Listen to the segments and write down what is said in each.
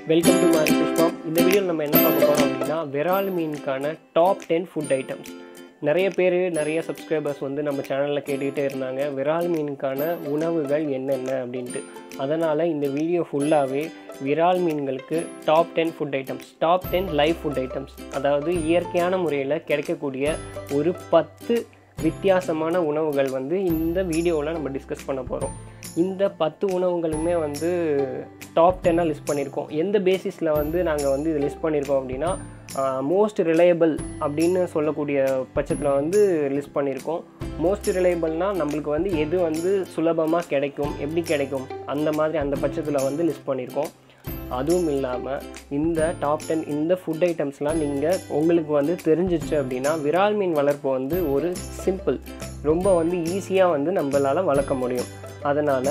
welcome to Mari fish farm இந்த வீடியோவில் நம்ம என்ன பார்க்க போகிறோம் அப்படின்னா விரால் மீனுக்கான டாப் டென் ஃபுட் ஐட்டம்ஸ் நிறைய பேர் நிறைய சப்ஸ்கிரைபர்ஸ் வந்து நம்ம சேனலில் கேட்டுக்கிட்டே இருந்தாங்க விரால் மீனுக்கான உணவுகள் என்னென்ன அப்படின்ட்டு அதனால் இந்த வீடியோ ஃபுல்லாகவே விரால் மீன்களுக்கு top ten food items top ten live food items அதாவது இயற்கையான முறையில் கிடைக்கக்கூடிய ஒரு பத்து வித்தியாசமான உணவுகள் வந்து இந்த வீடியோவில் நம்ம டிஸ்கஸ் பண்ண போகிறோம் இந்த பத்து உணவுகளுமே வந்து டாப் டென்னாக லிஸ்ட் பண்ணியிருக்கோம் எந்த பேசிஸில் வந்து நாங்கள் வந்து இது லிஸ்ட் பண்ணியிருக்கோம் அப்படின்னா மோஸ்ட் ரிலையபிள் அப்படின்னு சொல்லக்கூடிய பட்சத்தில் வந்து லிஸ்ட் பண்ணியிருக்கோம் மோஸ்ட் ரிலையபிள்னால் நம்மளுக்கு வந்து எது வந்து சுலபமாக கிடைக்கும் எப்படி கிடைக்கும் அந்த மாதிரி அந்த பட்சத்தில் வந்து லிஸ்ட் பண்ணியிருக்கோம் அதுவும் இல்லாமல் இந்த டாப் டென் இந்த ஃபுட் ஐட்டம்ஸ்லாம் நீங்கள் உங்களுக்கு வந்து தெரிஞ்சிச்சு அப்படின்னா விரால் மீன் வளர்ப்பு வந்து ஒரு சிம்பிள் ரொம்ப வந்து ஈஸியாக வந்து நம்மளால் வளர்க்க முடியும் அதனால்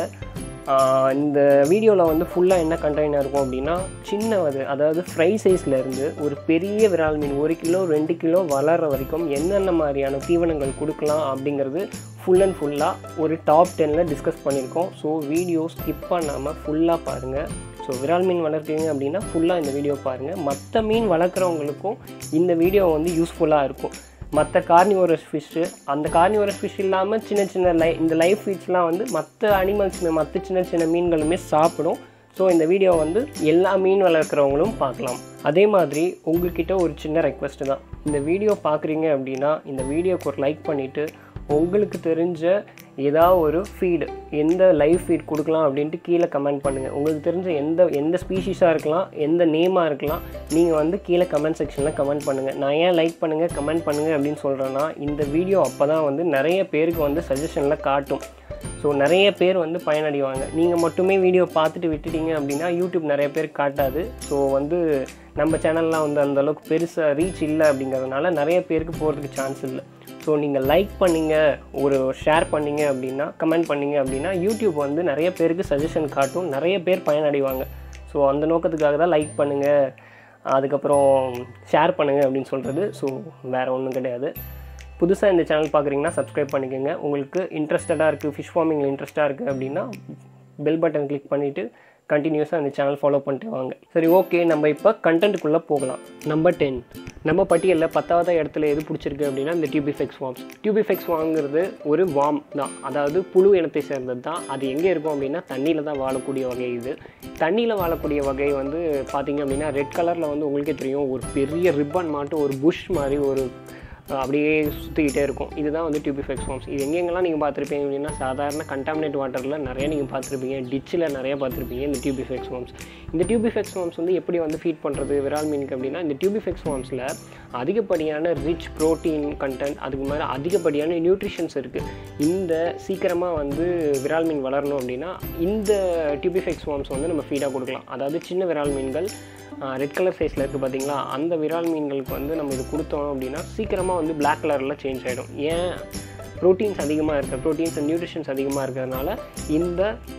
இந்த வீடியோவில் வந்து ஃபுல்லாக என்ன கண்டெய்னாக இருக்கும் அப்படின்னா சின்னது அதாவது ஃப்ரை சைஸ்லேருந்து ஒரு பெரிய விரால் மீன் ஒரு கிலோ ரெண்டு கிலோ வளர்கிற வரைக்கும் என்னென்ன மாதிரியான தீவனங்கள் கொடுக்கலாம் அப்படிங்கிறது ஃபுல் அண்ட் ஃபுல்லாக ஒரு டாப் டெனில் டிஸ்கஸ் பண்ணியிருக்கோம் ஸோ வீடியோ ஸ்கிப் பண்ணாமல் ஃபுல்லாக பாருங்கள் ஸோ விரால் மீன் வளர்க்குறீங்க அப்படின்னா ஃபுல்லாக இந்த வீடியோ பாருங்கள் மற்ற மீன் வளர்க்குறவங்களுக்கும் இந்த வீடியோ வந்து யூஸ்ஃபுல்லாக இருக்கும் மற்ற கார்னிவோரஸ் ஃபிஷ்ஷு அந்த கார்னிவோரஸ் ஃபிஷ் இல்லாமல் சின்ன சின்ன லை இந்த லைஃப் ஃபீட்ஸ்லாம் வந்து மற்ற அனிமல்ஸ் மற்ற சின்ன சின்ன மீன்களுமே சாப்பிடும் ஸோ இந்த வீடியோ வந்து எல்லா மீன் வளர்க்குறவங்களும் பார்க்கலாம் அதே மாதிரி உங்கள்கிட்ட ஒரு சின்ன ரெக்வஸ்ட்டு தான் இந்த வீடியோ பார்க்குறீங்க அப்படின்னா இந்த வீடியோக்கு ஒரு லைக் பண்ணிவிட்டு உங்களுக்கு தெரிஞ்ச ஏதாவது ஒரு ஃபீடு எந்த லைவ் ஃபீட் கொடுக்கலாம் அப்படின்ட்டு கீழே கமெண்ட் பண்ணுங்கள் உங்களுக்கு தெரிஞ்ச எந்த எந்த ஸ்பீஷீஸாக இருக்கலாம் எந்த நேமாக இருக்கலாம் நீங்கள் வந்து கீழே கமெண்ட் செக்ஷனில் கமெண்ட் பண்ணுங்கள் நான் ஏன் லைக் பண்ணுங்கள் கமெண்ட் பண்ணுங்கள் அப்படின்னு சொல்கிறேன்னா இந்த வீடியோ அப்போ தான் வந்து நிறைய பேருக்கு வந்து சஜஷனில் காட்டும் ஸோ நிறைய பேர் வந்து பயனடைவாங்க நீங்கள் மட்டுமே வீடியோ பார்த்துட்டு விட்டுட்டீங்க அப்படின்னா யூடியூப் நிறைய பேர் காட்டாது ஸோ வந்து நம்ம சேனல்லாம் வந்து அந்தளவுக்கு பெருசாக ரீச் இல்லை அப்படிங்கிறதுனால நிறைய பேருக்கு போகிறதுக்கு சான்ஸ் இல்லை ஸோ நீங்கள் லைக் பண்ணிங்க ஒரு ஷேர் பண்ணிங்க அப்படின்னா கமெண்ட் பண்ணிங்க அப்படின்னா யூடியூப் வந்து நிறைய பேருக்கு சஜஷன் காட்டும் நிறைய பேர் பயனடைவாங்க ஸோ அந்த நோக்கத்துக்காக தான் லைக் பண்ணுங்கள் அதுக்கப்புறம் ஷேர் பண்ணுங்கள் அப்படின்னு சொல்கிறது ஸோ வேறு ஒன்றும் கிடையாது புதுசாக இந்த சேனல் பார்க்குறீங்கன்னா சப்ஸ்கிரைப் பண்ணிக்கோங்க உங்களுக்கு இன்ட்ரெஸ்டடாக இருக்குது ஃபிஷ் ஃபார்மிங்கில் இன்ட்ரெஸ்ட்டாக இருக்குது அப்படின்னா பெல் பட்டன் கிளிக் பண்ணிவிட்டு கண்டினியூஸாக இந்த சேனல் ஃபாலோ பண்ணிட்டு வாங்க சரி ஓகே நம்ம இப்போ கண்டென்ட்டுக்குள்ளே போகலாம் நம்பர் டென் நம்ம பட்டியலில் பத்தாவது இடத்துல எது பிடிச்சிருக்கு அப்படின்னா இந்த டியூபிஃபெக்ஸ் வார்ம்ஸ் டியூபிஃபெக்ஸ் வாங்குறது ஒரு வார்ம் தான் அதாவது புழு இனத்தை சேர்ந்தது தான் அது எங்கே இருக்கும் அப்படின்னா தண்ணியில் தான் வாழக்கூடிய வகை இது தண்ணியில் வாழக்கூடிய வகை வந்து பார்த்திங்க அப்படின்னா ரெட் கலரில் வந்து உங்களுக்கே தெரியும் ஒரு பெரிய ரிப்பன் மாட்டும் ஒரு புஷ் மாதிரி ஒரு அப்படியே சுற்றிக்கிட்டே இருக்கும் இதுதான் வந்து டியூபிஃபெக்ஸ் ஃபார்ம்ஸ் இது எங்கெங்கெல்லாம் நீங்கள் பார்த்துருப்பீங்க அப்படின்னா சாதாரண கண்டாமினேட் வாட்டரில் நிறைய நீங்கள் பார்த்துருப்பீங்க டிச்சில் நிறைய பார்த்துருப்பீங்க இந்த டியூபிஃபெக்ஸ் ஃபார்ம்ஸ் இந்த டியூபிஃபெக்ஸ் ஃபார்ம்ஸ் வந்து எப்படி வந்து ஃபீட் பண்ணுறது விரால் மீனுக்கு அப்படின்னா இந்த டியூபிஃபெக்ஸ் ஃபார்ம்ஸில் அதிகப்படியான ரிச் ப்ரோட்டீன் கண்டென்ட் அதுக்கு மேலே அதிகப்படியான நியூட்ரிஷன்ஸ் இருக்குது இந்த சீக்கிரமாக வந்து விரால் மீன் வளரணும் அப்படின்னா இந்த டியூபிஃபெக்ஸ் ஃபார்ம்ஸ் வந்து நம்ம ஃபீடாக கொடுக்கலாம் அதாவது சின்ன விரால் மீன்கள் ரெட் கலர் சைஸில் இருக்குது பார்த்தீங்களா அந்த விரால் மீன்களுக்கு வந்து நம்ம இது கொடுத்தோம் அப்படின்னா சீக்கிரமாக வந்து பிளாக் கலரில் சேஞ்ச் ஆகிடும் ஏன் ப்ரோட்டீன்ஸ் அதிகமாக இருக்க ப்ரோட்டீன்ஸ் அண்ட் நியூட்ரிஷன்ஸ் அதிகமாக இருக்கிறதுனால இந்த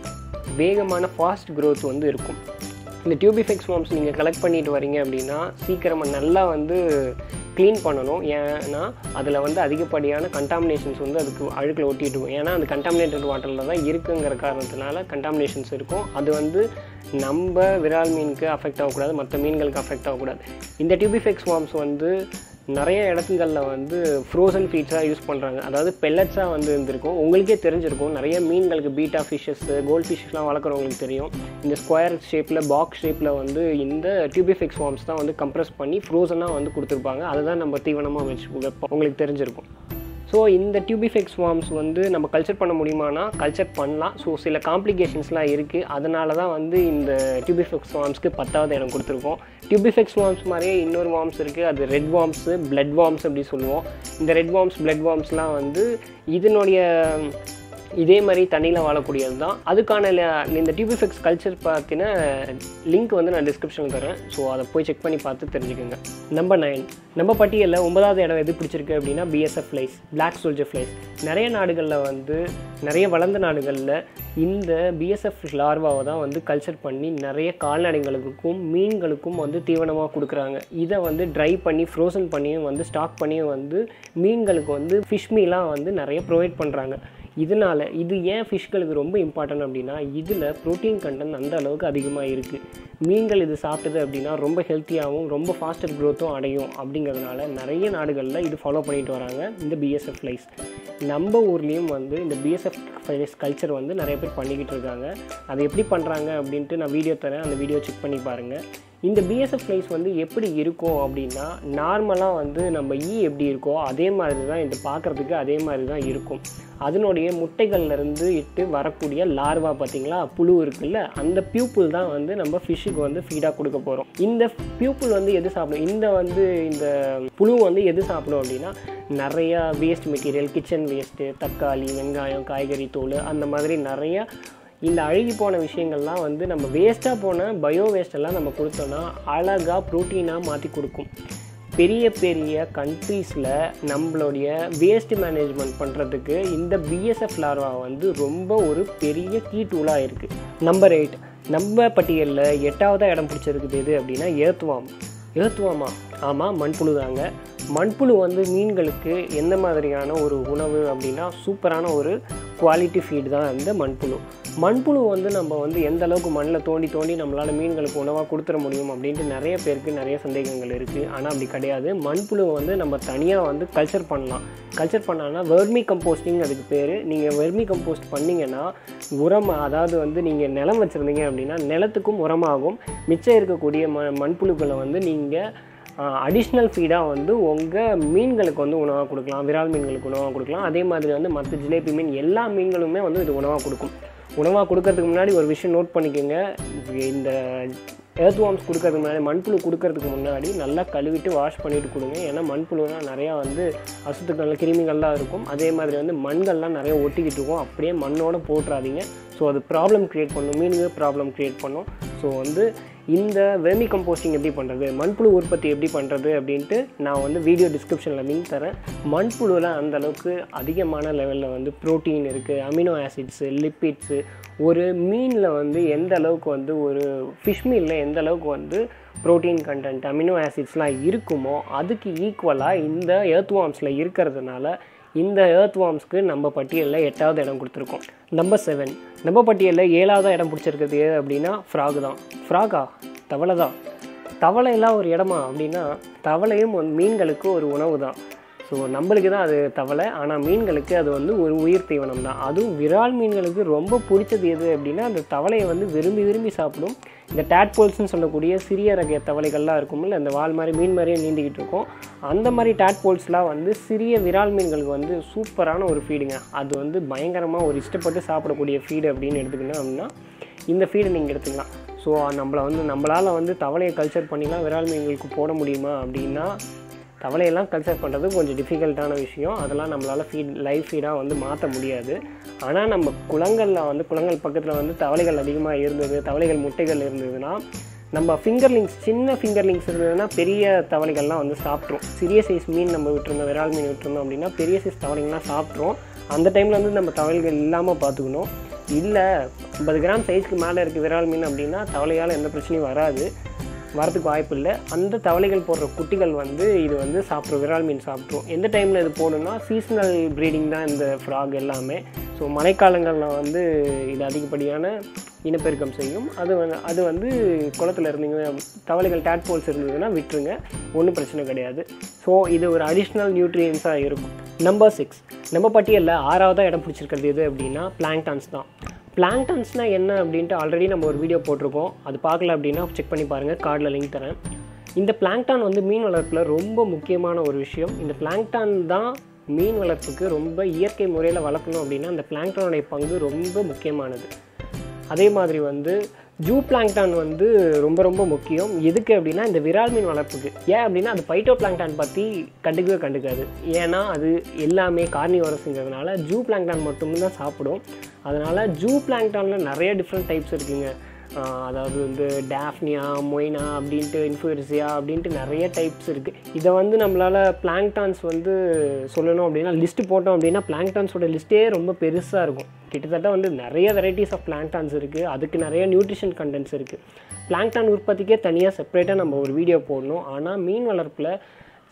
வேகமான ஃபாஸ்ட் க்ரோத் வந்து இருக்கும் இந்த டியூபிஃபெக்ஸ் ஃபார்ம்ஸ் நீங்கள் கலெக்ட் பண்ணிட்டு வரீங்க அப்படின்னா சீக்கிரமாக நல்லா வந்து க்ளீன் பண்ணணும் ஏன்னா அதில் வந்து அதிகப்படியான கண்டாமினேஷன்ஸ் வந்து அதுக்கு அழுக்கில் ஒட்டிட்டு இருக்கும் ஏன்னா அந்த கண்டாமினேட்டட் வாட்டரில் தான் இருக்குங்கிற காரணத்தினால கண்டாமினேஷன்ஸ் இருக்கும் அது வந்து நம்ம விரால் மீனுக்கு அஃபெக்ட் ஆகக்கூடாது மற்ற மீன்களுக்கு அஃபெக்ட் ஆகக்கூடாது இந்த டியூபிஃபெக்ஸ் ஃபார்ம்ஸ் வந்து நிறைய இடத்துங்களில் வந்து ஃப்ரோசன் ஃபீட்ஸாக யூஸ் பண்ணுறாங்க அதாவது பெல்லட்ஸாக வந்து இருந்திருக்கும் உங்களுக்கே தெரிஞ்சிருக்கும் நிறைய மீன்களுக்கு பீட்டா ஃபிஷ்ஷஸ் கோல்ட் ஃபிஷ்ஷஸ்லாம் வளர்க்குறவங்களுக்கு தெரியும் இந்த ஸ்கொயர் ஷேப்பில் பாக்ஸ் ஷேப்பில் வந்து இந்த டியூபிஃபெக்ஸ் ஃபார்ம்ஸ் தான் வந்து கம்ப்ரெஸ் பண்ணி ஃப்ரோசனாக வந்து கொடுத்துருப்பாங்க அதுதான் நம்ம தீவனமாக வச்சு வைப்போம் உங்களுக்கு தெரிஞ்சிருக்கும் ஸோ இந்த டியூபிஃபெக்ஸ் ஃபார்ம்ஸ் வந்து நம்ம கல்ச்சர் பண்ண முடியுமானா கல்ச்சர் பண்ணலாம் ஸோ சில காம்ப்ளிகேஷன்ஸ்லாம் இருக்குது அதனால தான் வந்து இந்த டியூபிஃபெக்ஸ் ஃபார்ம்ஸ்க்கு பத்தாவது இடம் கொடுத்துருக்கோம் டியூபிஃபெக்ஸ் வார்ம்ஸ் மாதிரியே இன்னொரு வார்ம்ஸ் இருக்குது அது ரெட் வார்ம்ஸு பிளட் வார்ம்ஸ் அப்படி சொல்லுவோம் இந்த ரெட் வார்ம்ஸ் பிளட் வார்ம்ஸ்லாம் வந்து இதனுடைய இதே மாதிரி தண்ணியில் வாழக்கூடியது தான் அதுக்கான இந்த டியூபிஃபெக்ஸ் கல்ச்சர் பார்த்தின லிங்க் வந்து நான் டிஸ்கிரிப்ஷனில் தரேன் ஸோ அதை போய் செக் பண்ணி பார்த்து தெரிஞ்சுக்கோங்க நம்பர் நைன் நம்ம பட்டியலில் ஒன்பதாவது இடம் எது பிடிச்சிருக்கு அப்படின்னா BSF flies black soldier flies நிறைய நாடுகளில் வந்து நிறைய வளர்ந்த நாடுகளில் இந்த பிஎஸ்எஃப் லார்வாவை தான் வந்து கல்ச்சர் பண்ணி நிறைய கால்நடைகளுக்கும் மீன்களுக்கும் வந்து தீவனமாக கொடுக்குறாங்க இதை வந்து ட்ரை பண்ணி ஃப்ரோசன் பண்ணியும் வந்து ஸ்டாக் பண்ணியும் வந்து மீன்களுக்கு வந்து ஃபிஷ் மீலாம் வந்து நிறைய ப்ரொவைட் பண்ணுறாங்க இதனால் இது ஏன் ஃபிஷ்களுக்கு ரொம்ப இம்பார்ட்டன்ட் அப்படின்னா இதில் ப்ரோட்டீன் கண்டென்ட் அந்த அளவுக்கு அதிகமாக இருக்குது மீன்கள் இது சாப்பிட்டது அப்படின்னா ரொம்ப ஹெல்த்தியாகவும் ரொம்ப ஃபாஸ்டர் க்ரோத்தும் அடையும் அப்படிங்கிறதுனால நிறைய நாடுகளில் இது ஃபாலோ பண்ணிட்டு வராங்க இந்த பிஎஸ்எஃப் ஃப்ளைஸ் நம்ம ஊர்லேயும் வந்து இந்த பிஎஸ்எஃப் ஃப்ளைஸ் கல்ச்சர் வந்து நிறைய பேர் பண்ணிக்கிட்டு இருக்காங்க அதை எப்படி பண்ணுறாங்க அப்படின்ட்டு நான் வீடியோ தரேன் அந்த வீடியோ செக் பண்ணி பாருங்கள் இந்த பிஎஸ்எஃப் ஃப்ளைஸ் வந்து எப்படி இருக்கும் அப்படின்னா நார்மலாக வந்து நம்ம ஈ எப்படி இருக்கோ அதே மாதிரி தான் இது பார்க்குறதுக்கு அதே மாதிரி தான் இருக்கும் அதனுடைய முட்டைகள்லேருந்து இட்டு வரக்கூடிய லார்வா பார்த்தீங்களா புழு இருக்குல்ல அந்த பியூப்புள் தான் வந்து நம்ம ஃபிஷ்ஷுக்கு வந்து ஃபீடாக கொடுக்க போகிறோம் இந்த பியூப்புள் வந்து எது சாப்பிடும் இந்த வந்து இந்த புழு வந்து எது சாப்பிடும் அப்படின்னா நிறையா வேஸ்ட் மெட்டீரியல் கிச்சன் வேஸ்ட்டு தக்காளி வெங்காயம் காய்கறி தோல் அந்த மாதிரி நிறையா இந்த அழுகி போன விஷயங்கள்லாம் வந்து நம்ம வேஸ்ட்டாக போன பயோ வேஸ்டெல்லாம் நம்ம கொடுத்தோன்னா அழகாக ப்ரோட்டீனாக மாற்றி கொடுக்கும் பெரிய பெரிய கண்ட்ரீஸில் நம்மளுடைய வேஸ்ட் மேனேஜ்மெண்ட் பண்ணுறதுக்கு இந்த பிஎஸ்எஃப் லார்வா வந்து ரொம்ப ஒரு பெரிய கீ டூலாக இருக்குது நம்பர் எயிட் நம்ம பட்டியலில் எட்டாவதாக இடம் பிடிச்சிருக்குது எது அப்படின்னா ஏத்துவாம் ஏத்துவாமா ஆமாம் மண்புழு தாங்க மண்புழு வந்து மீன்களுக்கு எந்த மாதிரியான ஒரு உணவு அப்படின்னா சூப்பரான ஒரு குவாலிட்டி ஃபீட் தான் இந்த மண்புழு மண்புழு வந்து நம்ம வந்து எந்த அளவுக்கு மண்ணில் தோண்டி தோண்டி நம்மளால் மீன்களுக்கு உணவாக கொடுத்துட முடியும் அப்படின்ட்டு நிறைய பேருக்கு நிறைய சந்தேகங்கள் இருக்குது ஆனால் அப்படி கிடையாது மண்புழு வந்து நம்ம தனியாக வந்து கல்ச்சர் பண்ணலாம் கல்ச்சர் பண்ணான்னா வெர்மி கம்போஸ்டிங் அதுக்கு பேர் நீங்கள் வெர்மி கம்போஸ்ட் பண்ணிங்கன்னா உரம் அதாவது வந்து நீங்கள் நிலம் வச்சுருந்தீங்க அப்படின்னா நிலத்துக்கும் உரமாகும் மிச்சம் இருக்கக்கூடிய ம மண்புழுக்களை வந்து நீங்கள் அடிஷ்னல் ஃபீடாக வந்து உங்கள் மீன்களுக்கு வந்து உணவாக கொடுக்கலாம் விரால் மீன்களுக்கு உணவாக கொடுக்கலாம் அதே மாதிரி வந்து மற்ற ஜிலேபி மீன் எல்லா மீன்களுமே வந்து இது உணவாக கொடுக்கும் உணவாக கொடுக்கறதுக்கு முன்னாடி ஒரு விஷயம் நோட் பண்ணிக்கோங்க இந்த எர்த் வார்ம்ஸ் கொடுக்கறதுக்கு முன்னாடி மண்புழு கொடுக்கறதுக்கு முன்னாடி நல்லா கழுவிட்டு வாஷ் பண்ணிட்டு கொடுங்க ஏன்னா மண்புழுலாம் நிறையா வந்து அசுத்துக்கள் கிருமிகள்லாம் இருக்கும் அதே மாதிரி வந்து மண்கள்லாம் நிறைய ஒட்டிக்கிட்டு இருக்கும் அப்படியே மண்ணோட போட்டுறாதீங்க ஸோ அது ப்ராப்ளம் க்ரியேட் பண்ணும் மீனுக்கு ப்ராப்ளம் க்ரியேட் பண்ணும் ஸோ வந்து இந்த வெர்மி கம்போஸ்டிங் எப்படி பண்ணுறது மண்புழு உற்பத்தி எப்படி பண்ணுறது அப்படின்ட்டு நான் வந்து வீடியோ டிஸ்கிரிப்ஷனில் லிங்க் தரேன் மண்புழுவில் அந்த அளவுக்கு அதிகமான லெவலில் வந்து ப்ரோட்டீன் இருக்குது அமினோ ஆசிட்ஸு லிப்பிட்ஸு ஒரு மீனில் வந்து எந்த அளவுக்கு வந்து ஒரு ஃபிஷ் மீலில் எந்த அளவுக்கு வந்து ப்ரோட்டீன் கண்டென்ட் அமினோ ஆசிட்ஸ்லாம் இருக்குமோ அதுக்கு ஈக்குவலாக இந்த எர்த்வார்ம்ஸில் இருக்கிறதுனால இந்த எர்த் வார்ம்ஸ்க்கு நம்ம பட்டியலில் எட்டாவது இடம் கொடுத்துருக்கோம் நம்பர் செவன் நம்ம பட்டியலில் ஏழாவது இடம் பிடிச்சிருக்கிறது எது அப்படின்னா ஃப்ராக் தான் ஃப்ராகா தவளை தான் தவளையெல்லாம் ஒரு இடமா அப்படின்னா தவளையும் வந்து மீன்களுக்கு ஒரு உணவு தான் ஸோ நம்மளுக்கு தான் அது தவளை ஆனால் மீன்களுக்கு அது வந்து ஒரு உயிர் தீவனம் தான் அதுவும் விரால் மீன்களுக்கு ரொம்ப பிடிச்சது எது அப்படின்னா அந்த தவளையை வந்து விரும்பி விரும்பி சாப்பிடும் இந்த டேட்போல்ஸ்னு சொல்லக்கூடிய சிறிய ரக தவளைகள்லாம் இருக்கும்ல அந்த வால் மாதிரி மீன் மாதிரியே நீந்திக்கிட்டு இருக்கும் அந்த மாதிரி டேட்போல்ஸ்லாம் வந்து சிறிய விரால் மீன்களுக்கு வந்து சூப்பரான ஒரு ஃபீடுங்க அது வந்து பயங்கரமாக ஒரு இஷ்டப்பட்டு சாப்பிடக்கூடிய ஃபீடு அப்படின்னு எடுத்துக்கணும் அப்படின்னா இந்த ஃபீடை நீங்கள் எடுத்துக்கலாம் ஸோ நம்மளை வந்து நம்மளால் வந்து தவளையை கல்ச்சர் பண்ணிலாம் விரால் மீன்களுக்கு போட முடியுமா அப்படின்னா தவளையெல்லாம் கல்ச்சர் பண்ணுறது கொஞ்சம் டிஃபிகல்ட்டான விஷயம் அதெல்லாம் நம்மளால் ஃபீட் லைவ் ஃபீடாக வந்து மாற்ற முடியாது ஆனால் நம்ம குளங்களில் வந்து குளங்கள் பக்கத்தில் வந்து தவளைகள் அதிகமாக இருந்தது தவளைகள் முட்டைகள் இருந்ததுன்னா நம்ம ஃபிங்கர்லிங்ஸ் சின்ன ஃபிங்கர்லிங்ஸ் இருந்ததுன்னா பெரிய தவளைகள்லாம் வந்து சாப்பிட்ரும் சிறிய சைஸ் மீன் நம்ம விட்டுருந்தோம் விரால் மீன் விட்டுருந்தோம் அப்படின்னா பெரிய சைஸ் தவளைங்கள்லாம் சாப்பிட்ரும் அந்த டைமில் வந்து நம்ம தவளைகள் இல்லாமல் பார்த்துக்கணும் இல்லை ஐம்பது கிராம் சைஸ்க்கு மேலே இருக்குது விரால் மீன் அப்படின்னா தவளையால் எந்த பிரச்சனையும் வராது வரதுக்கு வாய்ப்பு இல்லை அந்த தவளைகள் போடுற குட்டிகள் வந்து இது வந்து சாப்பிட்ரும் விரால் மீன் சாப்பிட்ரும் எந்த டைமில் இது போடணும்னா சீசனல் ப்ரீடிங் தான் இந்த ஃப்ராக் எல்லாமே ஸோ மழைக்காலங்களில் வந்து இது அதிகப்படியான இனப்பெருக்கம் செய்யும் அது வந்து அது வந்து குளத்தில் இருந்தீங்க தவளைகள் டேட்போல்ஸ் இருந்ததுன்னா விட்டுருங்க ஒன்றும் பிரச்சனை கிடையாது ஸோ இது ஒரு அடிஷ்னல் நியூட்ரியன்ஸாக இருக்கும் நம்பர் சிக்ஸ் நம்ம பட்டியலில் ஆறாவதாக இடம் பிடிச்சிருக்கிறது எது அப்படின்னா பிளாங்டான்ஸ் தான் பிளாங்டன்ஸ்னால் என்ன அப்படின்ட்டு ஆல்ரெடி நம்ம ஒரு வீடியோ போட்டிருக்கோம் அது பார்க்கல அப்படின்னா செக் பண்ணி பாருங்கள் கார்டில் லிங்க் தரேன் இந்த பிளாங்டான் வந்து மீன் வளர்ப்பில் ரொம்ப முக்கியமான ஒரு விஷயம் இந்த பிளாங்டான் தான் மீன் வளர்ப்புக்கு ரொம்ப இயற்கை முறையில் வளர்க்கணும் அப்படின்னா அந்த பிளாங்டானுடைய பங்கு ரொம்ப முக்கியமானது அதே மாதிரி வந்து ஜூ பிளாங்டான் வந்து ரொம்ப ரொம்ப முக்கியம் எதுக்கு அப்படின்னா இந்த விரால் மீன் வளர்ப்புக்கு ஏன் அப்படின்னா அது பைட்டோ பிளாங்டான் பற்றி கண்டுக்கவே கண்டுக்காது ஏன்னா அது எல்லாமே கார்னிவரஸ்ங்கிறதுனால ஜூ பிளாங்டான் மட்டும்தான் சாப்பிடும் அதனால் ஜூ பிளாங்டானில் நிறைய டிஃப்ரெண்ட் டைப்ஸ் இருக்குங்க ஆஹ் அதாவது வந்து டேஃப்னியா மொய்னா அப்படின்ட்டு இன்ஃபுரிசியா அப்படின்ட்டு நிறைய டைப்ஸ் இருக்குது இதை வந்து நம்மளால் பிளாங்டான்ஸ் வந்து சொல்லணும் அப்படின்னா லிஸ்ட்டு போட்டோம் அப்படின்னா பிளாங்டான்ஸோட லிஸ்ட்டே ரொம்ப பெருசாக இருக்கும் கிட்டத்தட்ட வந்து நிறைய வெரைட்டிஸ் ஆஃப் பிளாங்டான்ஸ் இருக்குது அதுக்கு நிறைய நியூட்ரிஷன் கண்டென்ட்ஸ் இருக்குது பிளாங்டான் உற்பத்திக்கே தனியாக செப்பரேட்டாக நம்ம ஒரு வீடியோ போடணும் ஆனால் மீன் வளர்ப்பில்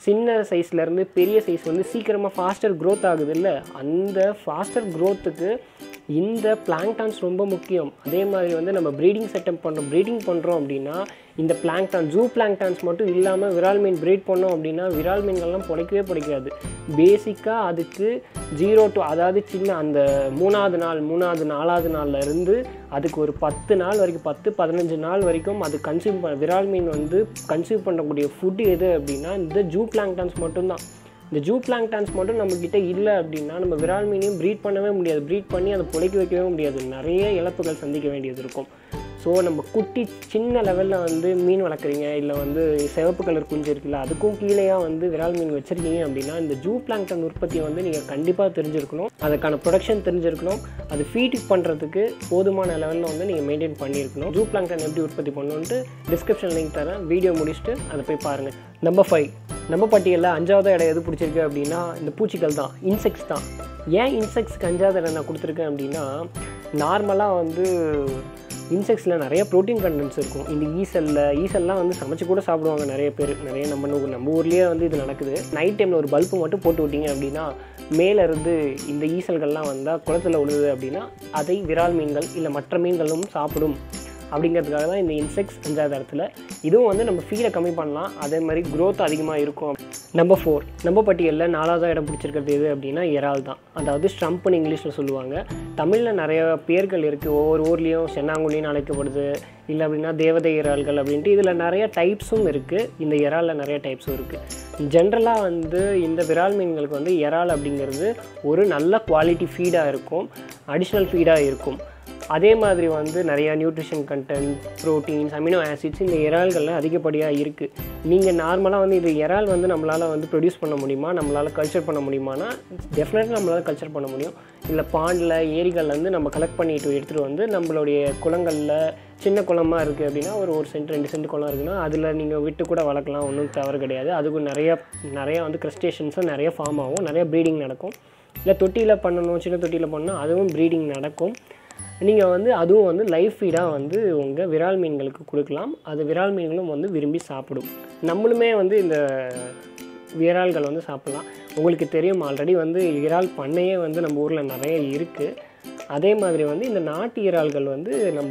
சின்ன சைஸ்லேருந்து பெரிய சைஸ் வந்து சீக்கிரமாக ஃபாஸ்டர் க்ரோத் ஆகுது இல்லை அந்த ஃபாஸ்டர் க்ரோத்துக்கு இந்த பிளாங்டான்ஸ் ரொம்ப முக்கியம் அதே மாதிரி வந்து நம்ம ப்ரீடிங் செட்டப் பண்ணுறோம் ப்ரீடிங் பண்ணுறோம் அப்படின்னா இந்த பிளாங்டான் ஜூ பிளாங்டான்ஸ் மட்டும் இல்லாமல் விரால் மீன் ப்ரீட் பண்ணோம் அப்படின்னா விரால் மீன்கள்லாம் பிழைக்கவே பிடிக்காது பேசிக்காக அதுக்கு ஜீரோ டு அதாவது சின்ன அந்த மூணாவது நாள் மூணாவது நாலாவது நாள்ல இருந்து அதுக்கு ஒரு பத்து நாள் வரைக்கும் பத்து பதினஞ்சு நாள் வரைக்கும் அது கன்சியூம் பண்ண விரால் மீன் வந்து கன்சியூம் பண்ணக்கூடிய ஃபுட் எது அப்படின்னா இந்த ஜூ பிளாங்டான்ஸ் மட்டும்தான் இந்த ஜூ பிளாங்டான்ஸ் மட்டும் நம்மக்கிட்ட இல்லை அப்படின்னா நம்ம விரால் மீனையும் ப்ரீட் பண்ணவே முடியாது ப்ரீட் பண்ணி அதை பொழைக்க வைக்கவே முடியாது நிறைய இழப்புகள் சந்திக்க வேண்டியது இருக்கும் ஸோ நம்ம குட்டி சின்ன லெவலில் வந்து மீன் வளர்க்குறீங்க இல்லை வந்து சிவப்பு கலர் குஞ்சு இருக்குல்ல அதுக்கும் கீழேயா வந்து விரால் மீன் வச்சுருக்கீங்க அப்படின்னா இந்த ஜூ பிளாங்டன் உற்பத்தியை வந்து நீங்கள் கண்டிப்பாக தெரிஞ்சிருக்கணும் அதுக்கான ப்ரொடக்ஷன் தெரிஞ்சிருக்கணும் அது ஃபீட் பண்ணுறதுக்கு போதுமான லெவலில் வந்து நீங்கள் மெயின்டைன் பண்ணியிருக்கணும் ஜூ பிளாங்டன் எப்படி உற்பத்தி பண்ணணுன்ட்டு டிஸ்கிரிப்ஷன் லிங்க் தரேன் வீடியோ முடிச்சுட்டு அதை போய் பாருங்கள் நம்பர் ஃபைவ் நம்ம பட்டியலில் அஞ்சாவது இடம் எது பிடிச்சிருக்கு அப்படின்னா இந்த பூச்சிகள் தான் இன்செக்ட்ஸ் தான் ஏன் இன்செக்ட்ஸ்க்கு அஞ்சாவது இடம் நான் கொடுத்துருக்கேன் அப்படின்னா நார்மலாக வந்து இன்செக்ட்ஸில் நிறைய ப்ரோட்டீன் கண்டென்ட்ஸ் இருக்கும் இந்த ஈசலில் ஈசல்லாம் வந்து சமைச்சு கூட சாப்பிடுவாங்க நிறைய பேர் நிறைய நம்ம ஊ- நம்ம ஊர்லேயே வந்து இது நடக்குது நைட் டைமில் ஒரு பல்பு மட்டும் போட்டு விட்டீங்க அப்படின்னா மேலே இருந்து இந்த ஈசல்கள்லாம் வந்தால் குளத்துல விழுது அப்படின்னா அதை விரால் மீன்கள் இல்லை மற்ற மீன்களும் சாப்பிடும் அப்படிங்கிறதுக்காக தான் இந்த இன்செக்ட்ஸ் அஞ்சாவது இடத்துல இதுவும் வந்து நம்ம ஃபீலை கம்மி பண்ணலாம் அதே மாதிரி growth அதிகமாக இருக்கும் நம்பர் ஃபோர் நம்ம பட்டியலில் நாலாவது இடம் பிடிச்சிருக்கிறது எது அப்படின்னா இறால் தான் அதாவது ஸ்ட்ரம்ப்னு இங்கிலீஷில் சொல்லுவாங்க தமிழில் நிறைய பேர்கள் இருக்குது ஒவ்வொரு ஊர்லேயும் சென்னாங்குழின்னு அழைக்கப்படுது இல்லை அப்படின்னா தேவதை இறால்கள் அப்படின்ட்டு இதில் நிறைய டைப்ஸும் இருக்குது இந்த இறாலில் நிறைய டைப்ஸும் இருக்குது ஜென்ரலாக வந்து இந்த விரால் மீன்களுக்கு வந்து இறால் அப்படிங்கிறது ஒரு நல்ல குவாலிட்டி ஃபீடாக இருக்கும் அடிஷ்னல் ஃபீடாக இருக்கும் அதே மாதிரி வந்து நிறையா nutrition content proteins amino acids இந்த இறால்களில் அதிகப்படியாக இருக்குது நீங்கள் நார்மலாக வந்து இது இறால் வந்து நம்மளால் வந்து ப்ரொடியூஸ் பண்ண முடியுமா நம்மளால் கல்ச்சர் பண்ண முடியுமானா டெஃபினட்டாக நம்மளால் கல்ச்சர் பண்ண முடியும் இல்லை பாண்டில் ஏரிகளில் வந்து நம்ம கலெக்ட் பண்ணிட்டு எடுத்துகிட்டு வந்து நம்மளுடைய குளங்களில் சின்ன குளமா இருக்குது அப்படின்னா ஒரு ஒரு சென்ட் ரெண்டு சென்ட் குளம் இருக்குன்னா அதில் நீங்கள் விட்டு கூட வளர்க்கலாம் ஒன்றும் தவறு கிடையாது அதுக்கு நிறைய நிறைய வந்து கிறிஸ்டேஷன்ஸும் நிறைய ஃபார்ம் ஆகும் நிறைய ப்ரீடிங் நடக்கும் இல்லை தொட்டியில் பண்ணணும் சின்ன தொட்டியில் பண்ணணும் அதுவும் ப்ரீடிங் நடக்கும் நீங்கள் வந்து அதுவும் வந்து லைஃப் ஃபீடாக வந்து உங்கள் விரால் மீன்களுக்கு கொடுக்கலாம் அது விரால் மீன்களும் வந்து விரும்பி சாப்பிடும் நம்மளுமே வந்து இந்த விரால்கள் வந்து சாப்பிட்லாம் உங்களுக்கு தெரியும் ஆல்ரெடி வந்து இறால் பண்ணையே வந்து நம்ம ஊரில் நிறைய இருக்குது அதே மாதிரி வந்து இந்த நாட்டு இறால்கள் வந்து நம்ம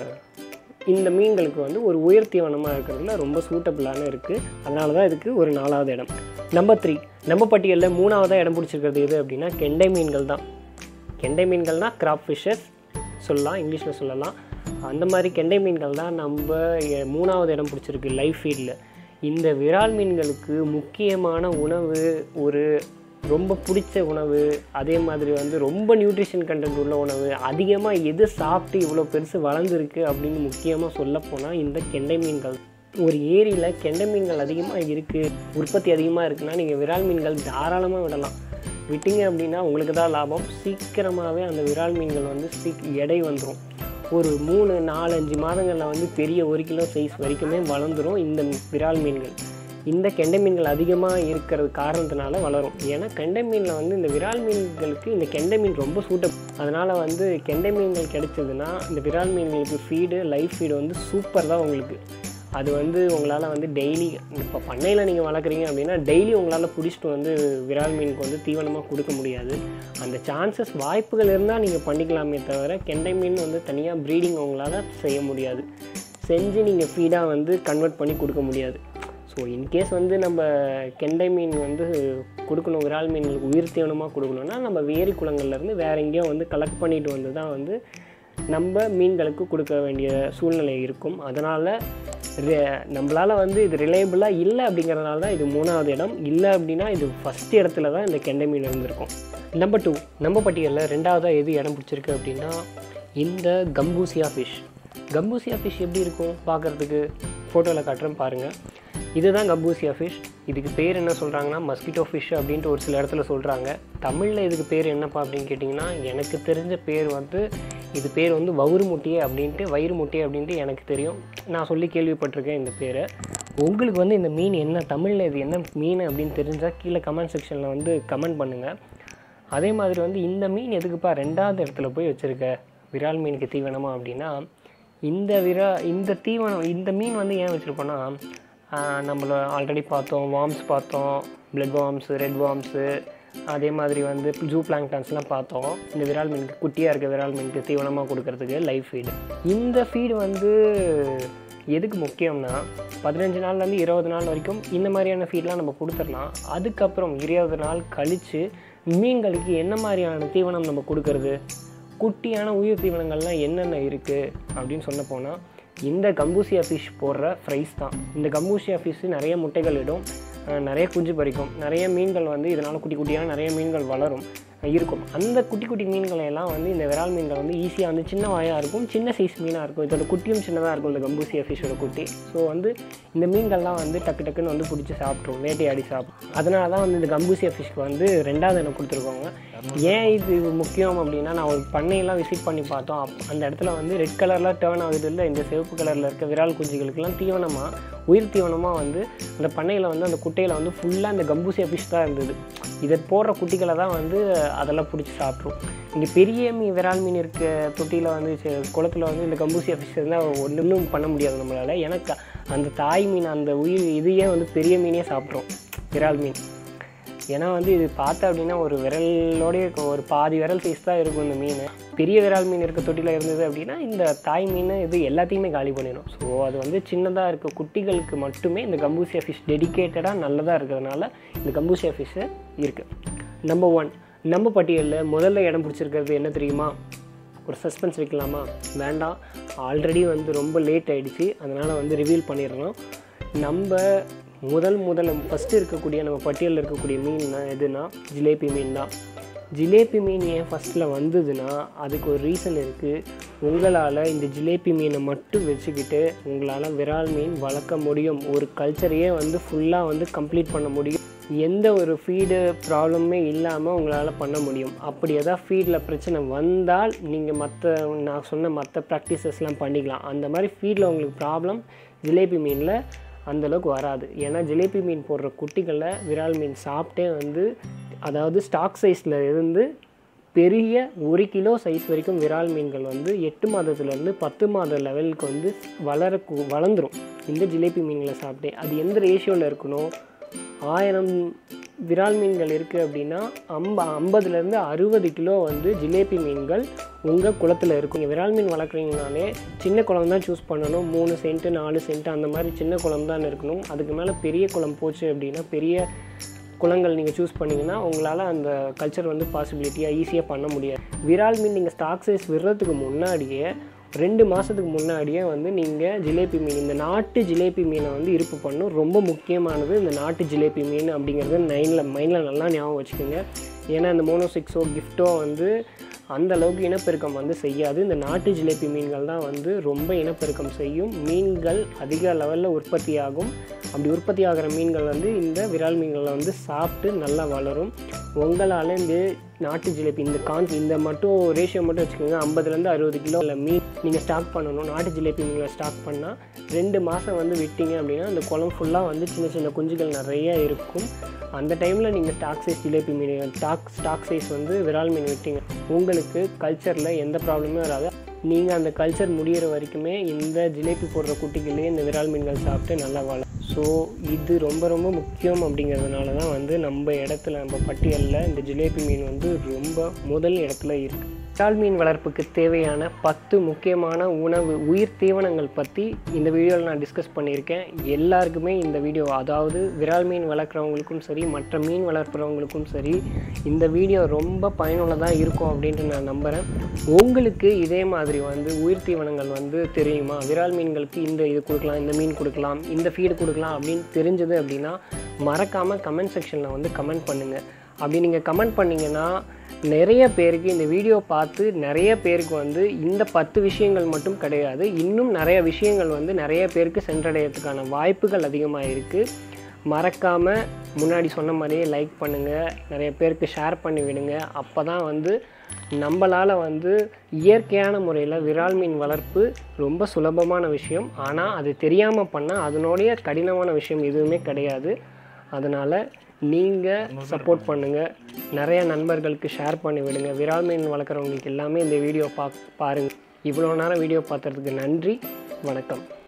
இந்த மீன்களுக்கு வந்து ஒரு உயர் தீவனமாக இருக்கிறதுல ரொம்ப சூட்டபிளான இருக்குது அதனால தான் இதுக்கு ஒரு நாலாவது இடம் நம்பர் த்ரீ நம்ம பட்டியலில் மூணாவதாக இடம் பிடிச்சிருக்கிறது எது அப்படின்னா கெண்டை மீன்கள் தான் கெண்டை மீன்கள்னால் கிராப் ஃபிஷஸ் சொல்லலாம் இங்கிலீஷில் சொல்லலாம் அந்த மாதிரி கெண்டை மீன்கள் தான் நம்ம எ- மூணாவது இடம் பிடிச்சிருக்கு லைஃப் ஃபீல்டில் இந்த விரால் மீன்களுக்கு முக்கியமான உணவு ஒரு ரொம்ப பிடிச்ச உணவு அதே மாதிரி வந்து ரொம்ப நியூட்ரிஷன் கண்டென்ட் உள்ள உணவு அதிகமாக எது சாப்பிட்டு இவ்வளோ பெருசு வளர்ந்துருக்கு அப்படின்னு முக்கியமாக சொல்லப்போனால் இந்த கெண்டை மீன்கள் ஒரு ஏரியில் கெண்டை மீன்கள் அதிகமாக இருக்குது உற்பத்தி அதிகமாக இருக்குன்னா நீங்கள் விரால் மீன்கள் தாராளமாக விடலாம் விட்டீங்க அப்படின்னா உங்களுக்கு தான் லாபம் சீக்கிரமாகவே அந்த விரால் மீன்கள் வந்து சீக் எடை வந்துடும் ஒரு மூணு நாலஞ்சு மாதங்களில் வந்து பெரிய ஒரு கிலோ சைஸ் வரைக்குமே வளர்ந்துரும் இந்த விரால் மீன்கள் இந்த கெண்டை மீன்கள் அதிகமாக இருக்கிறது காரணத்தினால வளரும் ஏன்னா கெண்டை மீனில் வந்து இந்த விரால் மீன்களுக்கு இந்த கெண்டை மீன் ரொம்ப சூட்டப் அதனால் வந்து கெண்டை மீன்கள் கிடைச்சதுன்னா இந்த விரால் மீன்களுக்கு ஃபீடு லைஃப் ஃபீடு வந்து சூப்பர் தான் உங்களுக்கு அது வந்து உங்களால் வந்து டெய்லி இப்போ பண்ணையில் நீங்கள் வளர்க்குறீங்க அப்படின்னா டெய்லி உங்களால் பிடிச்சிட்டு வந்து விரால் மீனுக்கு வந்து தீவனமாக கொடுக்க முடியாது அந்த சான்சஸ் வாய்ப்புகள் இருந்தால் நீங்கள் பண்ணிக்கலாமே தவிர கெண்டை மீன் வந்து தனியாக ப்ரீடிங் உங்களால் செய்ய முடியாது செஞ்சு நீங்கள் ஃபீடாக வந்து கன்வெர்ட் பண்ணி கொடுக்க முடியாது ஸோ இன்கேஸ் வந்து நம்ம கெண்டை மீன் வந்து கொடுக்கணும் விரால் மீன்களுக்கு உயிர் தீவனமாக கொடுக்கணும்னா நம்ம வேரி குளங்கள்லேருந்து வேற எங்கேயோ வந்து கலெக்ட் பண்ணிட்டு வந்து தான் வந்து நம்ம மீன்களுக்கு கொடுக்க வேண்டிய சூழ்நிலை இருக்கும் அதனால் நம்மளால் வந்து இது ரிலையபிளாக இல்லை அப்படிங்கிறதுனால தான் இது மூணாவது இடம் இல்லை அப்படின்னா இது ஃபஸ்ட் இடத்துல தான் இந்த கெண்டை மீன் இருந்திருக்கும் நம்பர் டூ நம்ம பட்டியலில் ரெண்டாவதாக எது இடம் பிடிச்சிருக்கு அப்படின்னா இந்த கம்பூசியா ஃபிஷ் கம்பூசியா ஃபிஷ் எப்படி இருக்கும் பார்க்குறதுக்கு ஃபோட்டோவில் காட்டுறேன் பாருங்கள் இதுதான் கம்பூசியா ஃபிஷ் இதுக்கு பேர் என்ன சொல்கிறாங்கன்னா மஸ்கிட்டோ ஃபிஷ் அப்படின்ட்டு ஒரு சில இடத்துல சொல்கிறாங்க தமிழில் இதுக்கு பேர் என்னப்பா அப்படின்னு கேட்டிங்கன்னா எனக்கு தெரிஞ்ச பேர் வந்து இது பேர் வந்து வவுறு முட்டியே அப்படின்ட்டு வயிறு முட்டியே அப்படின்ட்டு எனக்கு தெரியும் நான் சொல்லி கேள்விப்பட்டிருக்கேன் இந்த பேரை உங்களுக்கு வந்து இந்த மீன் என்ன தமிழில் இது என்ன மீன் அப்படின்னு தெரிஞ்சால் கீழே கமெண்ட் செக்ஷனில் வந்து கமெண்ட் பண்ணுங்கள் அதே மாதிரி வந்து இந்த மீன் எதுக்குப்பா ரெண்டாவது இடத்துல போய் வச்சுருக்க விரால் மீனுக்கு தீவனமா அப்படின்னா இந்த விரா இந்த தீவனம் இந்த மீன் வந்து ஏன் வச்சுருக்கோன்னா நம்மள ஆல்ரெடி பார்த்தோம் வார்ம்ஸ் பார்த்தோம் பிளட் வார்ம்ஸு ரெட் வார்ம்ஸு அதே மாதிரி வந்து ஜூ பிளாங்டான்ஸ்லாம் பார்த்தோம் இந்த விரால் மீனுக்கு குட்டியாக இருக்க விரால் மீனுக்கு தீவனமாக கொடுக்கறதுக்கு லைஃப் ஃபீடு இந்த ஃபீடு வந்து எதுக்கு முக்கியம்னா பதினஞ்சு நாள்லேருந்து இருபது நாள் வரைக்கும் இந்த மாதிரியான ஃபீட்லாம் நம்ம கொடுத்துடலாம் அதுக்கப்புறம் இருபது நாள் கழித்து மீன்களுக்கு என்ன மாதிரியான தீவனம் நம்ம கொடுக்கறது குட்டியான உயிர் தீவனங்கள்லாம் என்னென்ன இருக்குது அப்படின்னு சொன்ன போனால் இந்த கம்பூசியா ஃபிஷ் போடுற ஃப்ரைஸ் தான் இந்த கம்பூசியா ஃபிஷ் நிறைய முட்டைகள் இடும் அஹ் நிறைய குஞ்சு பறிக்கும் நிறைய மீன்கள் வந்து இதனால் குட்டி குட்டியான நிறைய மீன்கள் வளரும் இருக்கும் அந்த குட்டி குட்டி மீன்களை எல்லாம் வந்து இந்த விரால் மீன்கள் வந்து ஈஸியாக வந்து சின்ன வாயாக இருக்கும் சின்ன சைஸ் மீனாக இருக்கும் இதோட குட்டியும் சின்னதாக இருக்கும் இந்த கம்பூசியா ஃபிஷ்ஷோட குட்டி ஸோ வந்து இந்த மீன்கள்லாம் வந்து டக்கு டக்குன்னு வந்து பிடிச்சி சாப்பிட்ரும் வேட்டையாடி சாப்பிடும் அதனால தான் வந்து இந்த கம்பூசியா ஃபிஷ்க்கு வந்து ரெண்டாவது எனக்கு கொடுத்துருக்காங்க ஏன் இது முக்கியம் அப்படின்னா நான் ஒரு பண்ணையெல்லாம் விசிட் பண்ணி பார்த்தோம் அப் அந்த இடத்துல வந்து ரெட் கலரில் டேர்ன் ஆகுது இல்லை இந்த சிவப்பு கலரில் இருக்க விரால் குஞ்சுகளுக்கெல்லாம் தீவனமாக உயிர் தீவனமாக வந்து அந்த பண்ணையில் வந்து அந்த குட்டையில் வந்து ஃபுல்லாக இந்த கம்பூசியா ஃபிஷ் தான் இருந்தது இதை போடுற குட்டிகளை தான் வந்து அதெல்லாம் பிடிச்சி சாப்பிட்ரும் இங்கே பெரிய மீன் விரால் மீன் இருக்க தொட்டியில் வந்து சி- குளத்துல வந்து இந்த கம்பூசியா ஃபிஷ் இருந்தால் ஒன்றும் பண்ண முடியாது நம்மளால் எனக்கு அந்த தாய் மீன் அந்த உயிர் இதையே வந்து பெரிய மீனே சாப்பிட்ரும் விரால் மீன் ஏன்னா வந்து இது பார்த்தா அப்படின்னா ஒரு விரலோடய இருக்கும் ஒரு பாதி விரல் சைஸ் தான் இருக்கும் இந்த மீன் பெரிய விரால் மீன் இருக்க தொட்டியில் இருந்தது அப்படின்னா இந்த தாய் மீன் இது எல்லாத்தையுமே காலி பண்ணிடும் ஸோ அது வந்து சின்னதாக இருக்க குட்டிகளுக்கு மட்டுமே இந்த கம்பூசியா ஃபிஷ் டெடிக்கேட்டடாக நல்லதாக இருக்கிறதுனால இந்த கம்பூசியா ஃபிஷ்ஷு இருக்குது நம்பர் ஒன் நம்ம பட்டியலில் முதல்ல இடம் பிடிச்சிருக்கிறது என்ன தெரியுமா ஒரு சஸ்பென்ஸ் வைக்கலாமா வேண்டாம் ஆல்ரெடி வந்து ரொம்ப லேட் ஆயிடுச்சு அதனால் வந்து ரிவீல் பண்ணிடலாம் நம்ம முதல் முதல்ல ஃபஸ்ட்டு இருக்கக்கூடிய நம்ம பட்டியலில் இருக்கக்கூடிய மீன் எதுனா ஜிலேபி மீன் தான் ஜிலேபி மீன் ஏன் ஃபஸ்ட்டில் வந்ததுன்னா அதுக்கு ஒரு ரீசன் இருக்குது உங்களால் இந்த ஜிலேபி மீனை மட்டும் வச்சுக்கிட்டு உங்களால் விரால் மீன் வளர்க்க முடியும் ஒரு கல்ச்சரையே வந்து ஃபுல்லாக வந்து கம்ப்ளீட் பண்ண முடியும் எந்த ஒரு ஃபீடு ப்ராப்ளமே இல்லாமல் உங்களால் பண்ண முடியும் அப்படி எதாவது ஃபீடில் பிரச்சனை வந்தால் நீங்கள் மற்ற நான் சொன்ன மற்ற ப்ராக்டிசஸ்லாம் பண்ணிக்கலாம் அந்த மாதிரி ஃபீடில் உங்களுக்கு ப்ராப்ளம் ஜிலேபி மீனில் அந்தளவுக்கு வராது ஏன்னா ஜிலேபி மீன் போடுற குட்டிகளில் விரால் மீன் சாப்பிட்டே வந்து அதாவது ஸ்டாக் சைஸில் இருந்து பெரிய ஒரு கிலோ சைஸ் வரைக்கும் விரால் மீன்கள் வந்து எட்டு மாதத்துலேருந்து பத்து மாத லெவலுக்கு வந்து வளர வளர்ந்துரும் இந்த ஜிலேபி மீன்களை சாப்பிட்டே அது எந்த ரேஷியோவில் இருக்கணும் ஆயிரம் விரால் மீன்கள் இருக்குது அப்படின்னா அம்ப ஐம்பதுலேருந்து அறுபது கிலோ வந்து ஜிலேபி மீன்கள் உங்கள் குளத்தில் இருக்கும் நீங்கள் விரால் மீன் வளர்க்குறீங்கனாலே சின்ன குளம் தான் சூஸ் பண்ணணும் மூணு சென்ட்டு நாலு சென்ட்டு அந்த மாதிரி சின்ன குளம் தான் இருக்கணும் அதுக்கு மேலே பெரிய குளம் போச்சு அப்படின்னா பெரிய குளங்கள் நீங்கள் சூஸ் பண்ணிங்கன்னா உங்களால் அந்த கல்ச்சர் வந்து பாசிபிலிட்டியாக ஈஸியாக பண்ண முடியாது விரால் மீன் நீங்கள் ஸ்டாக் சைஸ் விடுறதுக்கு முன்னாடியே ரெண்டு மாதத்துக்கு முன்னாடியே வந்து நீங்கள் ஜிலேபி மீன் இந்த நாட்டு ஜிலேபி மீனை வந்து இருப்பு பண்ணும் ரொம்ப முக்கியமானது இந்த நாட்டு ஜிலேபி மீன் அப்படிங்கிறது நைனில் மைண்டில் நல்லா ஞாபகம் வச்சுக்கோங்க ஏன்னா இந்த மோனோசிக்ஸோ கிஃப்ட்டோ வந்து அந்த அளவுக்கு இனப்பெருக்கம் வந்து செய்யாது இந்த நாட்டு ஜிலேபி மீன்கள் தான் வந்து ரொம்ப இனப்பெருக்கம் செய்யும் மீன்கள் அதிக லெவலில் உற்பத்தியாகும் அப்படி உற்பத்தி ஆகிற மீன்கள் வந்து இந்த விரால் மீன்களை வந்து சாப்பிட்டு நல்லா வளரும் உங்களால் இந்த நாட்டு ஜிலேபி இந்த கான் இந்த மட்டும் ரேஷியோ மட்டும் வச்சுக்கோங்க ஐம்பதுலேருந்து அறுபது கிலோ இல்லை மீன் நீங்கள் ஸ்டாக் பண்ணணும் நாட்டு ஜிலேபி மீன்களை ஸ்டாக் பண்ணால் ரெண்டு மாதம் வந்து விட்டீங்க அப்படின்னா அந்த குளம் ஃபுல்லாக வந்து சின்ன சின்ன குஞ்சுகள் நிறைய இருக்கும் அந்த டைமில் நீங்கள் ஸ்டாக் சைஸ் ஜிலேபி மீன் ஸ்டாக் ஸ்டாக் சைஸ் வந்து விரால் மீன் விட்டீங்க உங்களுக்கு கல்ச்சரில் எந்த ப்ராப்ளமே வராது நீங்கள் அந்த கல்ச்சர் முடியிற வரைக்குமே இந்த ஜிலேபி போடுற குட்டிகளே இந்த விரால் மீன்கள் சாப்பிட்டு நல்லா வளரும் ஸோ இது ரொம்ப ரொம்ப முக்கியம் அப்படிங்கிறதுனால தான் வந்து நம்ம இடத்துல நம்ம பட்டியலில் இந்த ஜிலேபி மீன் வந்து ரொம்ப முதல் இடத்துல இருக்குது விரால் மீன் வளர்ப்புக்கு தேவையான பத்து முக்கியமான உணவு உயிர் தீவனங்கள் பற்றி இந்த வீடியோவில் நான் டிஸ்கஸ் பண்ணியிருக்கேன் எல்லாருக்குமே இந்த வீடியோ அதாவது விரால் மீன் வளர்க்குறவங்களுக்கும் சரி மற்ற மீன் வளர்க்குறவங்களுக்கும் சரி இந்த வீடியோ ரொம்ப பயனுள்ளதாக இருக்கும் அப்படின்ட்டு நான் நம்புகிறேன் உங்களுக்கு இதே மாதிரி வந்து உயிர் தீவனங்கள் வந்து தெரியுமா விரால் மீன்களுக்கு இந்த இது கொடுக்கலாம் இந்த மீன் கொடுக்கலாம் இந்த ஃபீடு கொடுக்கலாம் அப்படின்னு தெரிஞ்சது அப்படின்னா மறக்காமல் கமெண்ட் செக்ஷனில் வந்து கமெண்ட் பண்ணுங்கள் அப்படி நீங்கள் கமெண்ட் பண்ணிங்கன்னா நிறைய பேருக்கு இந்த வீடியோ பார்த்து நிறைய பேருக்கு வந்து இந்த பத்து விஷயங்கள் மட்டும் கிடையாது இன்னும் நிறைய விஷயங்கள் வந்து நிறைய பேருக்கு சென்றடையறதுக்கான வாய்ப்புகள் அதிகமாக இருக்குது மறக்காமல் முன்னாடி சொன்ன மாதிரியே லைக் பண்ணுங்கள் நிறைய பேருக்கு ஷேர் பண்ணி விடுங்க அப்போ தான் வந்து நம்மளால் வந்து இயற்கையான முறையில் விரால் மீன் வளர்ப்பு ரொம்ப சுலபமான விஷயம் ஆனால் அது தெரியாமல் பண்ணால் அதனுடைய கடினமான விஷயம் எதுவுமே கிடையாது அதனால் நீங்கள் சப்போர்ட் பண்ணுங்கள் நிறைய நண்பர்களுக்கு ஷேர் பண்ணி விடுங்க விரால் மீன் வளர்க்குறவங்களுக்கு எல்லாமே இந்த வீடியோ பா பாருங்கள் இவ்வளோ நேரம் வீடியோ பார்த்ததுக்கு நன்றி வணக்கம்